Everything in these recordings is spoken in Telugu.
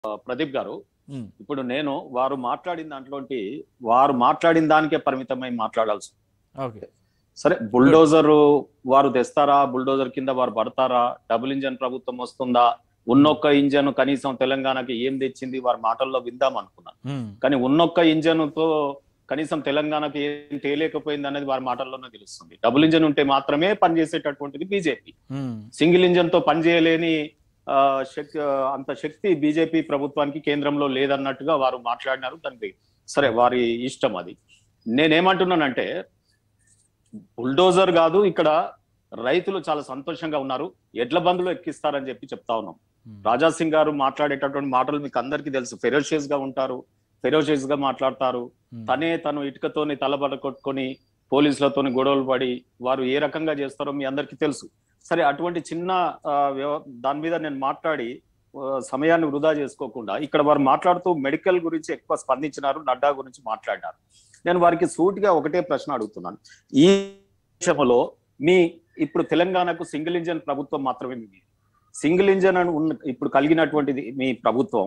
ప్రదీప్ గారు ఉమ్, ఇప్పుడు నేను వారు మాట్లాడిన దాంట్లోంటి వారు మాట్లాడిన దానికే పరిమితమై మాట్లాడాల్సి ఓకే సరే బుల్డోజర్ వారు తెస్తారా బుల్డోజర్ కింద వారు పడతారా డబుల్ ఇంజన్ ప్రభుత్వం వస్తుందా ఉన్నొక్క ఇంజన్ కనీసం తెలంగాణకి ఏం తెచ్చింది వారి మాటల్లో విందాం అనుకున్నాను ఉమ్, కానీ ఉన్నొక్క ఇంజన్ తో కనీసం తెలంగాణకి ఏం తేలేకపోయింది అనేది వారి మాటల్లోనే తెలుస్తుంది డబుల్ ఇంజన్ ఉంటే మాత్రమే పనిచేసేటటువంటిది బీజేపీ ఉమ్, సింగిల్ ఇంజన్ తో పనిచేయలేని ఆ, శక్తి ఆ, అంత శక్తి బీజేపీ ప్రభుత్వానికి కేంద్రంలో లేదన్నట్టుగా వారు మాట్లాడినారు దానికి సరే వారి ఇష్టం అది నేనేమంటున్నానంటే బుల్డోజర్ కాదు ఇక్కడ రైతులు చాలా సంతోషంగా ఉన్నారు ఎడ్ల బందులు ఎక్కిస్తారని చెప్పి చెప్తా ఉన్నాం ఉమ్, రాజా సింగ్ గారు మాట్లాడేటటువంటి మాటలు మీకు అందరికీ తెలుసు ఫెరోషియస్ గా ఉంటారు ఫెరోషియస్ గా మాట్లాడతారు ఉమ్, తనే తను ఇటుకతోని తలబడ కొట్టుకొని పోలీసులతోని గొడవలు పడి వారు ఏ రకంగా చేస్తారో మీ అందరికీ తెలుసు సరే అటువంటి చిన్న ఆ, వ్యవ- దాని మీద నేను మాట్లాడి ఆ, సమయాన్ని వృధా చేసుకోకుండా ఇక్కడ వారు మాట్లాడుతూ మెడికల్ గురించి ఎక్కువ స్పందించినారు నడ్డా గురించి మాట్లాడినారు నేను వారికి సూటిగా ఒకటే ప్రశ్న అడుగుతున్నాను ఈ విషయంలో మీ ఇప్పుడు తెలంగాణకు సింగిల్ ఇంజన్ ప్రభుత్వం మాత్రమే మీ సింగిల్ ఇంజన్ అని ఉన్న ఇప్పుడు కలిగినటువంటిది మీ ప్రభుత్వం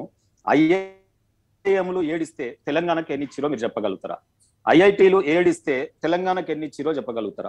ఐఐఎంలు ఏడిస్తే తెలంగాణకు ఎన్ని ఇచ్చిరో మీరు చెప్పగలుగుతారా ఐఐటీలు ఏడిస్తే తెలంగాణకు ఎన్ని ఇచ్చిరో చెప్పగలుగుతారా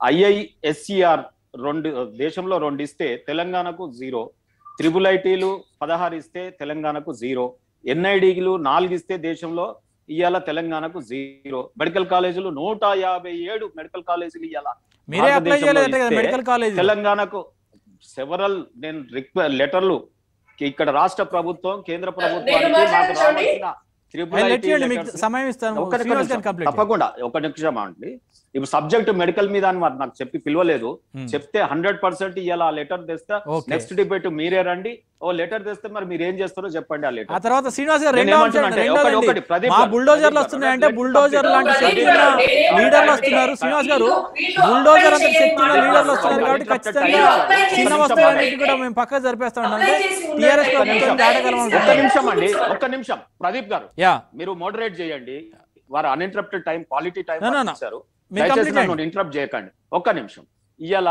ఐఐఎస్సిఆర్ రెండు దేశంలో రెండు ఇస్తే తెలంగాణకు జీరో త్రిబుల్ ఐటీలు పదహారు ఇస్తే తెలంగాణకు జీరో ఎన్ఐడిలు నాలుగు ఇస్తే దేశంలో ఇవాళ తెలంగాణకు జీరో మెడికల్ కాలేజీలు నూట యాభై ఏడు మెడికల్ కాలేజీలు ఇవాళ మీరే అప్లై భారతదేశంలో చేయలేదంటే కదా ఇస్తే మెడికల్ కాలేజ్ తెలంగాణకు సెవరల్ నేను రిక్వ లెటర్లు ఇక్కడ రాష్ట్ర ప్రభుత్వం కేంద్ర ప్రభుత్వానికి మాకు మాట్లాడొచ్చండి? రావాల్సిన త్రిబుల్ ఐటీ ఇవ్వండి మీకు లెటర్స్ సమయం ఇస్తాను ఒక్క శ్రీనివాస్ నిమిషం, గారిని కంప్లీట్ తప్పకుండా ఒక నిమిషం అండి ఇప్పుడు సబ్జెక్ట్ మెడికల్ మీద అని వారు నాకు చెప్పి పిలవలేదు ఉమ్, చెప్తే హండ్రెడ్ పర్సెంట్ ఇవాళ ఆ లెటర్ తెస్తే ఓకే నెక్స్ట్ డిబేట్ మీరే రండి ఓ లెటర్ తెస్తే మరి మీరు ఏం చేస్తారో చెప్పండి ఆ ఆ లెటర్ తర్వాత శ్రీనివాస్ గారు నేను రెండో అంశం ఏమంటున్నా అంటే, రెండో ఒకటి- రండి. ఒకటి, ప్రదీప్ మా గారు, బుల్డోజర్లు ప్రదీప్ వస్తున్నాయంటే గారు, బుల్డోజర్ లాంటి ప్రదీప్ శక్తి గారు, ఉన్న ప్రదీప్ గారు, లీడర్లు ప్రదీప్ వస్తున్నారు గారు, శ్రీనివాస్ గారు వీళ్ళు బుల్డోజర్ అంత అప్లై శక్తి ఉన్న చేసి లీడర్లు వస్తున్నారు కాబట్టి ఒక్క ఖచ్చితంగా నిమిషం, చిన్న ఒక్క వస్తాయని నిమిషం. కూడా మేము పక్కకు జరిపేస్తా ఉంటాం అప్లై అంటే చేసి టీఆర్ఎస్ ఉన్నట్లయితే ప్రభుత్వం దాటగలం ఒక్క ఒక్క అనుకుంటున్నాం. నిమిషం అండి ఒక్క నిమిషం ప్రదీప్ గారు యా మీరు మోడరేట్ చేయండి వారు uninterrupted time quality time No, no, no. ఇచ్చారు మీరు దయచేసి కంప్లీట్ నన్ను చేయండి ఇంటరప్ట్ చేయకండి ఒక్క నిమిషం ఇవాళ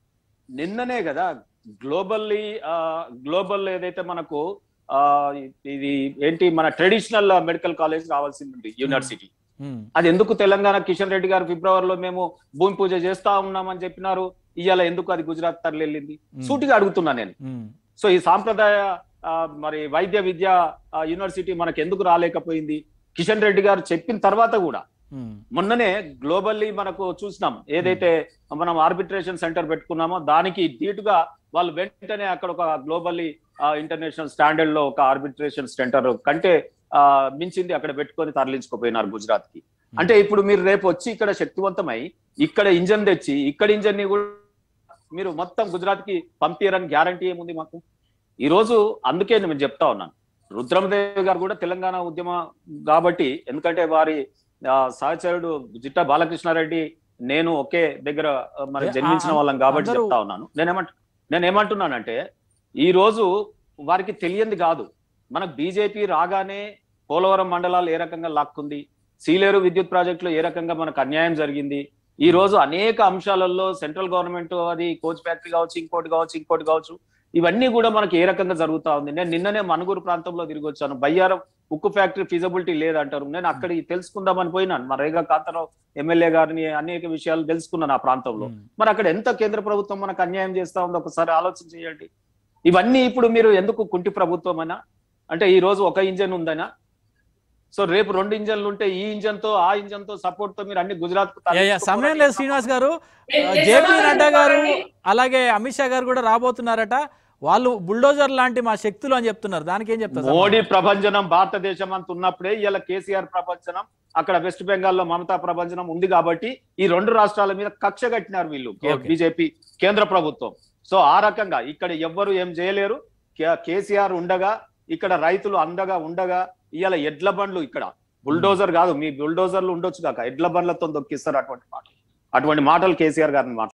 నిన్ననే కదా గ్లోబల్లీ గ్లోబల్ ఏదైతే మనకు ఆ, ఇది ఏంటి మన ట్రెడిషనల్ మెడికల్ కాలేజ్ రావాల్సింది యూనివర్సిటీ ఉమ్, అది ఎందుకు తెలంగాణ కిషన్ రెడ్డి గారు ఫిబ్రవరిలో మేము భూమి పూజ చేస్తా ఉన్నామని చెప్పినారు ఇవాళ ఎందుకు అది గుజరాత్ తరలి వెళ్ళింది ఉమ్, సూటిగా అడుగుతున్నా నేను ఉమ్, సో ఈ సాంప్రదాయ ఆ, మరి వైద్య విద్య ఆ, యూనివర్సిటీ మనకు ఎందుకు రాలేకపోయింది కిషన్ రెడ్డి గారు చెప్పిన తర్వాత కూడా ఉమ్, మొన్ననే గ్లోబల్లీ మనకు చూసినాం ఏదైతే మనం ఆర్బిట్రేషన్ సెంటర్ పెట్టుకున్నామో దానికి ధీటుగా వాళ్ళు వెంటనే అక్కడ ఒక గ్లోబల్లీ ఇంటర్నేషనల్ స్టాండర్డ్ లో ఒక ఆర్బిట్రేషన్ సెంటర్ కంటే ఆ, మించింది అక్కడ పెట్టుకొని తరలించుకోపోయినారు గుజరాత్ కి అంటే ఇప్పుడు మీరు రేపు వచ్చి ఇక్కడ శక్తివంతమై ఇక్కడ ఇంజన్ తెచ్చి ఇక్కడ ఇంజన్ ని కూడా మీరు మొత్తం గుజరాత్ కి పంపించారని గ్యారంటీ ఏముంది మాకు ఈ రోజు అందుకే నేను చెప్తా ఉన్నాను రుద్రమదేవి గారు కూడా తెలంగాణ ఉద్యమ కాబట్టి ఎందుకంటే వారి ఆ, సహచరుడు జిట్టా బాలకృష్ణారెడ్డి నేను ఒకే దగ్గర ఆ, మరి ఏ, జన్మించిన ఆ, వాళ్ళం కాబట్టి అందరూ- చెప్తా ఉన్నాను నేనేమంట నేను ఏమంటున్నానంటే ఈ రోజు వారికి తెలియంది కాదు మనకు బీజేపీ రాగానే పోలవరం మండలాలు ఏ రకంగా లాక్కుంది సీలేరు విద్యుత్ ప్రాజెక్టులో ఏ రకంగా మనకు అన్యాయం జరిగింది ఈ రోజు అనేక అంశాలలో సెంట్రల్ గవర్నమెంట్ అది కోచ్ ఫ్యాక్టరీ కావచ్చు ఇంకోటి కావచ్చు ఇంకోటి కావచ్చు ఇవన్నీ కూడా మనకి ఏ రకంగా జరుగుతా ఉంది నేను నిన్ననే మనుగురు ప్రాంతంలో తిరిగి వచ్చాను బయ్యారం ఉక్కు ఫ్యాక్టరీ ఫిజబిలిటీ లేదంటారు నేను అక్కడికి తెలుసుకుందామని పోయినాను మా రేగా కాంతారావు ఎమ్మెల్యే గారిని అనేక విషయాలు తెలుసుకున్నాను ఆ ప్రాంతంలో ఉమ్. మరి అక్కడ ఎంత కేంద్ర ప్రభుత్వం మనకు అన్యాయం చేస్తా ఉందో ఒకసారి ఆలోచన చేయండి ఇవన్నీ ఇప్పుడు మీరు ఎందుకు కుంటి ప్రభుత్వం అయినా అంటే ఈ రోజు ఒక ఇంజన్ ఉందనా సో రేపు రెండు ఇంజన్లు ఉంటే ఈ ఇంజన్ తో ఆ ఇంజన్ తో సపోర్ట్ తో మీరు అన్ని గుజరాత్ కు యా, యా, సమయం లేదు శ్రీనివాస్ గారు నేను- నేను జేపీ సమాధానం నడ్డా గారు చెప్పాలండి. అలాగే అమిత్ షా గారు కూడా రాబోతున్నారట వాళ్ళు బుల్డోజర్ లాంటి మా శక్తులు అని చెప్తున్నారు దానికి ఏం చెప్తారు మోడీ ప్రభంజనం భారతదేశం అంత ఉన్నప్పుడే ఇలా కేసీఆర్ ప్రభంజనం అక్కడ వెస్ట్ బెంగాల్లో మమతా ప్రభంజనం ఉంది కాబట్టి ఈ రెండు రాష్ట్రాల మీద కక్ష కట్టినారు వీళ్ళు Okay. బీజేపీ కేంద్ర ప్రభుత్వం సో ఆ రకంగా ఇక్కడ ఎవ్వరు ఏం చేయలేరు కే- కేసీఆర్ ఉండగా ఇక్కడ రైతులు అందగా ఉండగా ఇవాళ ఎడ్ల బండ్లు ఇక్కడ బుల్డోజర్ కాదు మీ బుల్డోజర్లు ఉండొచ్చు కాక ఎడ్ల బండ్లతో దొక్కిస్తారు అటువంటి మాటలు అటువంటి మాటలు కేసీఆర్ గారిని మాట్లాడు